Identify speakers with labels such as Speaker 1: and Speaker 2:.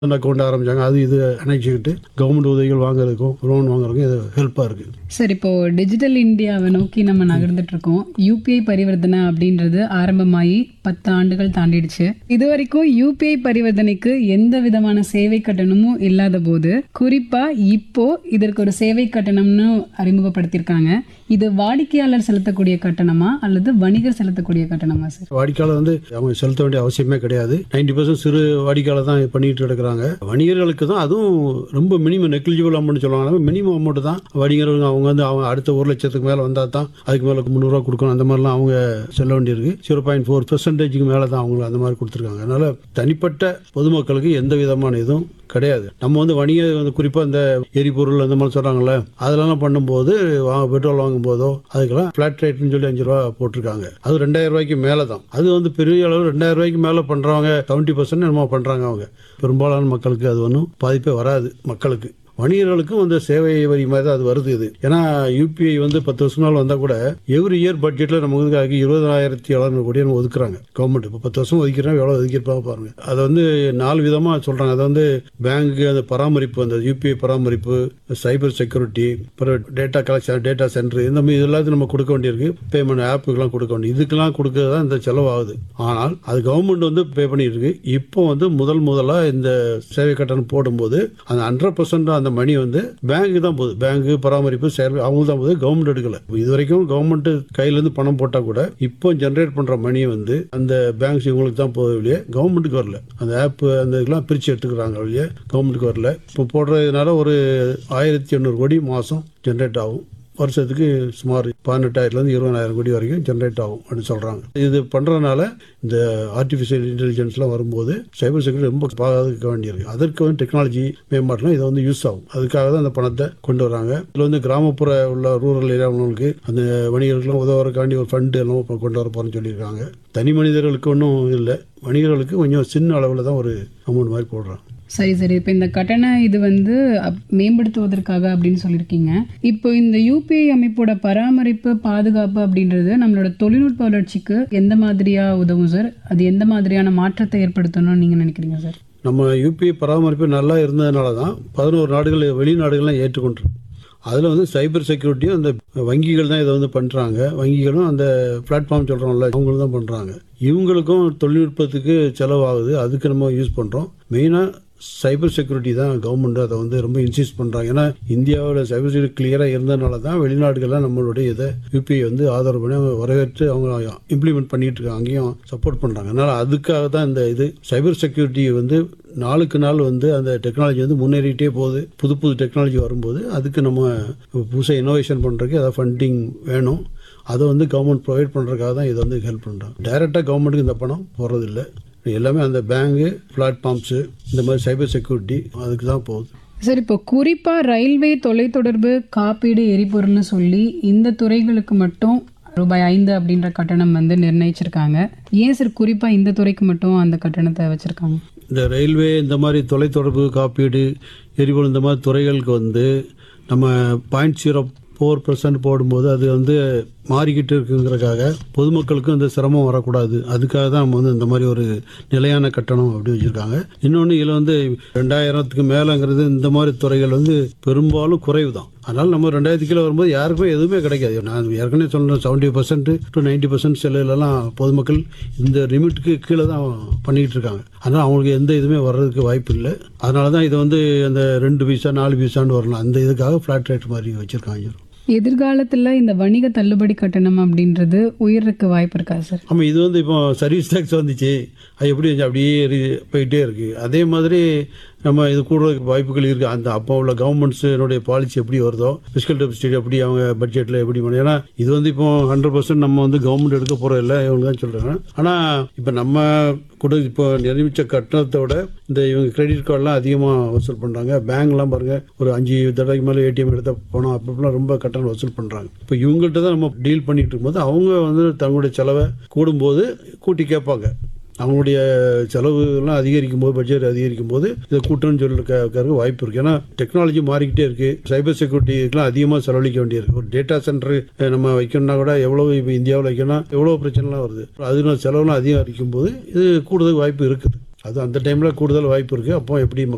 Speaker 1: அந்த அக்கௌண்ட் ஆரம்பிச்சாங்க அது இது அணைச்சிக்கிட்டு கவர்மெண்ட் உதவிகள் வாங்குறதுக்கும் லோன் வாங்குறதுக்கும் இது ஹெல்ப்பாக இருக்குது
Speaker 2: சார் இப்போ டிஜிட்டல் இந்தியாவை நோக்கி நம்ம நகர்ந்துட்டு இருக்கோம் யூபிஐ பரிவர்த்தனை அப்படின்றது ஆரம்பமாகி பத்து ஆண்டுகள் தாண்டிடுச்சு இது வரைக்கும் யூபிஐ பரிவர்த்தனைக்கு எந்த விதமான சேவை கட்டணமும் இல்லாத போது குறிப்பா இப்போ இதற்கு ஒரு சேவை கட்டணம்னு அறிமுகப்படுத்தியிருக்காங்க இது வாடிக்கையாளர் செலுத்தக்கூடிய கட்டணமா அல்லது வணிகர் செலுத்தக்கூடிய கட்டணமா சார்
Speaker 1: வாடிக்கையாளர் வந்து அவங்க செலுத்த வேண்டிய அவசியமே கிடையாது நைன்டி பர்சன்ட் சிறு வாடிக்கையாளர் தான் பண்ணிட்டு இருக்கிறாங்க வணிகர்களுக்கு தான் அதுவும் ரொம்ப மினிமம் நெக்லிஜிபிள் அமௌண்ட் சொல்லுவாங்க மினிமம் அமௌண்ட் தான் வணிகர்கள் அவங்க வந்து அவங்க அடுத்த ஒரு லட்சத்துக்கு மேலே வந்தால் தான் அதுக்கு மேலே முந்நூறுரூவா கொடுக்கணும் அந்த மாதிரிலாம் அவங்க செல்ல வேண்டியிருக்கு ஜீரோ பாயிண்ட் ஃபோர் பெர்சன்டேஜுக்கு மேலே தான் அவங்க அந்த மாதிரி கொடுத்துருக்காங்க அதனால தனிப்பட்ட பொதுமக்களுக்கு எந்த விதமான இதுவும் கிடையாது நம்ம வந்து வணிக வந்து குறிப்பாக இந்த எரிபொருள் அந்த மாதிரி சொல்கிறாங்கல்ல அதெல்லாம் பண்ணும்போது வாங்க பெட்ரோல் வாங்கும் போதோ அதுக்கெல்லாம் ஃப்ளாட் ரேட்னு சொல்லி அஞ்சு ரூபா போட்டிருக்காங்க அது ரெண்டாயிரம் ரூபாய்க்கு மேலே தான் அது வந்து பெரிய அளவு ரெண்டாயிரம் ரூபாய்க்கு மேலே பண்ணுறவங்க செவன்ட்டி பர்சன்ட் என்னமோ பண்ணுறாங்க அவங்க பெரும்பாலான மக்களுக்கு அது ஒன்றும் பாதிப்பே வராது மக்களுக்கு வணிகர்களுக்கும் அந்த சேவை வரி மாதிரி தான் அது வருது இது ஏன்னா யூபிஐ வந்து பத்து வருஷம் நாள் வந்தால் கூட எவ்ரி இயர் பட்ஜெட்டில் நம்ம வந்து அதுக்கு இருபதாயிரத்தி எழுநூறு கோடி நம்ம ஒதுக்குறாங்க கவர்மெண்ட் இப்போ பத்து வருஷம் ஒதுக்கிறோம் எவ்வளோ ஒதுக்கியிருப்பாங்க பாருங்க அதை வந்து நாலு விதமாக சொல்கிறாங்க அதை வந்து பேங்க்கு அந்த பராமரிப்பு அந்த யூபிஐ பராமரிப்பு சைபர் செக்யூரிட்டி அப்புறம் டேட்டா கலெக்ஷன் டேட்டா சென்டர் இந்த மாதிரி இது எல்லாத்தையும் நம்ம கொடுக்க வேண்டியிருக்கு பேமெண்ட் ஆப்புக்கெல்லாம் கொடுக்க வேண்டியது இதுக்கெல்லாம் கொடுக்கறது தான் இந்த செலவாகுது ஆனால் அது கவர்மெண்ட் வந்து பே பண்ணிட்டு இருக்கு இப்போ வந்து முதல் முதலாக இந்த சேவை கட்டணம் போடும்போது அந்த ஹண்ட்ரட் பர்சன்ட் அந்த மணி வந்து பேங்க்கு தான் போகுது பேங்க்கு பராமரிப்பு சேவை அவங்க தான் போகுது கவர்மெண்ட் எடுக்கல இது வரைக்கும் கவர்மெண்ட் கையிலேருந்து பணம் போட்டால் கூட இப்போ ஜென்ரேட் பண்ணுற மணி வந்து அந்த பேங்க்ஸ் இவங்களுக்கு தான் போகுது இல்லையே கவர்மெண்ட்டுக்கு வரல அந்த ஆப் அந்த இதெல்லாம் பிரித்து எடுத்துக்கிறாங்க இல்லையே கவர்மெண்ட்டுக்கு வரல இப்போ போடுறதுனால ஒரு ஆயிரத்தி எண்ணூறு கோடி மாதம் ஜென்ரேட் ஆகும் வருஷத்துக்கு சுமார் பதினெட்டாயிரத்துலேருந்து இருபதாயிரம் கோடி வரைக்கும் ஜென்ரேட் ஆகும் அப்படின்னு சொல்கிறாங்க இது பண்ணுறதுனால இந்த ஆர்டிஃபிஷியல் இன்டெலிஜென்ஸ்லாம் வரும்போது சைபர் செக்யூரிட்டி ரொம்ப பாதுகாக்க வேண்டியிருக்கு அதற்கு வந்து டெக்னாலஜி மேம்பாட்டுலாம் இதை வந்து யூஸ் ஆகும் அதுக்காக தான் அந்த பணத்தை கொண்டு வராங்க இதில் வந்து கிராமப்புற உள்ள ரூரல் ஏரியாவுக்கு அந்த வணிகர்களுக்கெல்லாம் உதவுறதுக்காண்டி ஒரு ஃபண்டு எல்லாம் இப்போ கொண்டு வர போகிறேன்னு சொல்லியிருக்காங்க தனி மனிதர்களுக்கு ஒன்றும் இல்லை வணிகர்களுக்கு கொஞ்சம் சின்ன அளவில் தான் ஒரு அமௌண்ட் மாதிரி போடுறாங்க
Speaker 2: சரி சரி இப்போ இந்த கட்டண இது வந்து அப்- மேம்படுத்துவதற்காக அப்படின்னு சொல்லியிருக்கீங்க இப்போ இந்த யூபிஐ அமைப்போட பராமரிப்பு பாதுகாப்பு அப்படின்றது நம்மளோட தொழில்நுட்ப வளர்ச்சிக்கு எந்த மாதிரியா உதவும் சார் அது எந்த மாதிரியான மாற்றத்தை ஏற்படுத்தணும்னு நீங்க நினைக்கிறீங்க சார்
Speaker 1: நம்ம யூபிஐ பராமரிப்பு நல்லா இருந்ததுனால தான் பதினோரு நாடுகள் வெளிநாடுகள்லாம் ஏற்றுக்கொண்டிருக்கு அதில் வந்து சைபர் செக்யூரிட்டியும் அந்த வங்கிகள் தான் இதை வந்து பண்ணுறாங்க வங்கிகளும் அந்த பிளாட்ஃபார்ம் சொல்கிறோம்ல அவங்களும் தான் பண்ணுறாங்க இவங்களுக்கும் தொழில்நுட்பத்துக்கு செலவாகுது அதுக்கு நம்ம யூஸ் பண்ணுறோம் மெயினாக சைபர் செக்யூரிட்டி தான் கவர்மெண்ட் அதை வந்து ரொம்ப இன்சிஸ்ட் பண்ணுறாங்க ஏன்னா இந்தியாவில் சைபர் செக்யூரிட்டி கிளியராக இருந்ததுனால தான் வெளிநாடுகள்லாம் நம்மளுடைய இதை யூபிஐ வந்து ஆதரவு பண்ணி அவங்க வரவேற்று அவங்க இம்ப்ளிமெண்ட் பண்ணிட்டு இருக்காங்க அங்கேயும் சப்போர்ட் பண்ணுறாங்க அதனால் அதுக்காக தான் இந்த இது சைபர் செக்யூரிட்டி வந்து நாளுக்கு நாள் வந்து அந்த டெக்னாலஜி வந்து முன்னேறிட்டே போகுது புது புது டெக்னாலஜி வரும்போது அதுக்கு நம்ம புதுசாக இனோவேஷன் பண்ணுறதுக்கு அதை ஃபண்டிங் வேணும் அதை வந்து கவர்மெண்ட் ப்ரொவைட் பண்ணுறதுக்காக தான் இதை வந்து ஹெல்ப் பண்ணுறாங்க டைரெக்டாக கவர்மெண்ட்டுக்கு இந்த பணம் போகிறதில்ல எல்லாமே அந்த பேங்கு பிளாட்ஃபார்ம்ஸு இந்த மாதிரி சைபர் செக்யூரிட்டி அதுக்கு தான் போகுது
Speaker 2: சார் இப்போ குறிப்பா ரயில்வே தொலைத்தொடர்பு காப்பீடு எரிபொருள்னு சொல்லி இந்த துறைகளுக்கு மட்டும் ரூபாய் ஐந்து அப்படின்ற கட்டணம் வந்து நிர்ணயிச்சிருக்காங்க ஏன் சார் குறிப்பா இந்த துறைக்கு மட்டும் அந்த கட்டணத்தை வச்சிருக்காங்க
Speaker 1: இந்த ரயில்வே இந்த மாதிரி தொலைத்தொடர்பு காப்பீடு எரிபொருள் இந்த மாதிரி துறைகளுக்கு வந்து நம்ம பாயிண்ட் ஜீரோ ஃபோர் பர்சன்ட் போடும்போது அது வந்து மாறிக்கிட்டு இருக்குங்கிறதுக்காக பொதுமக்களுக்கும் இந்த சிரமம் வரக்கூடாது அதுக்காக தான் நம்ம வந்து இந்த மாதிரி ஒரு நிலையான கட்டணம் அப்படி வச்சுருக்காங்க இன்னொன்று இதில் வந்து ரெண்டாயிரத்துக்கு மேலேங்கிறது இந்த மாதிரி துறைகள் வந்து பெரும்பாலும் குறைவு தான் அதனால் நம்ம ரெண்டாயிரத்து கீழே வரும்போது யாருக்குமே எதுவுமே கிடைக்காது நான் ஏற்கனவே சொன்னேன் seventy percent to ninety percent செல்லுலலாம் பொதுமக்கள் இந்த லிமிட்டுக்கு கீழே தான் பண்ணிக்கிட்டு இருக்காங்க அதனால் அவங்களுக்கு எந்த இதுவுமே வர்றதுக்கு வாய்ப்பு இல்லை அதனால தான் இது வந்து அந்த ரெண்டு பைசா நாலு பைசான்னு வரலாம் அந்த இதுக்காக ஃப்ளாட் ரேட் மாதிரி வச்சுருக்காங்க
Speaker 2: எதிர்காலத்துல இந்த வணிக தள்ளுபடி கட்டணம் அப்படின்றது உயர்றதுக்கு வாய்ப்பு இருக்கா சார்
Speaker 1: ஆமாம் இது வந்து இப்போ சர்வீஸ் டேக்ஸ் வந்துச்சு அது எப்படி இருந்துச்சு அப்படியே இரு- போயிட்டே இருக்குது அதே மாதிரி நம்ம இது கூடுறதுக்கு வாய்ப்புகள் இருக்குது அந்த அப்போ உள்ள கவர்மெண்ட்ஸினுடைய பாலிசி எப்படி வருதோ ஃபிஸ்கல் டெபிசிட்டி எப்படி அவங்க பட்ஜெட்டில் எப்படி பண்ணி ஏன்னா இது வந்து இப்போ ஹண்ட்ரட் பர்சன்ட் நம்ம வந்து கவர்மெண்ட் எடுக்க போகிறோம் இல்லை இவங்க தான் சொல்கிறாங்க ஆனால் இப்போ நம்ம கூட இப்போ நிரூபித்த கட்டணத்தை விட இந்த இவங்க கிரெடிட் கார்டெலாம் அதிகமாக வசூல் பண்ணுறாங்க பேங்க்லாம் பாருங்கள் ஒரு அஞ்சு தடவைக்கு மேலே ஏடிஎம் எடுத்த போனோம் அப்பப்பெல்லாம் ரொம்ப கட்டணம் வசூல் பண்ணுறாங்க இப்போ இவங்கள்ட்ட தான் நம்ம டீல் பண்ணிட்டு இருக்கும்போது அவங்க வந்து தங்களுடைய செலவை கூடும்போது கூட்டி கேட்பாங்க அவங்களுடைய செலவுலாம் அதிகரிக்கும் போது பட்ஜெட் அதிகரிக்கும் போது இதை கூட்டணும்னு சொல்லிருக்க வாய்ப்பு இருக்கு ஏன்னா டெக்னாலஜி மாறிக்கிட்டே இருக்கு சைபர் செக்யூரிட்டிக்கெல்லாம் அதிகமாக செலவழிக்க வேண்டியிருக்கு ஒரு டேட்டா சென்டர் நம்ம வைக்கணும்னா கூட எவ்வளவு இப்போ இந்தியாவில் வைக்கணும் எவ்வளோ பிரச்சனைலாம் வருது அதுல செலவுலாம் அதிகரிக்கும் போது இது கூடுதல் வாய்ப்பு இருக்குது அது அந்த டைமில் கூடுதல் வாய்ப்பு இருக்குது அப்போ எப்படி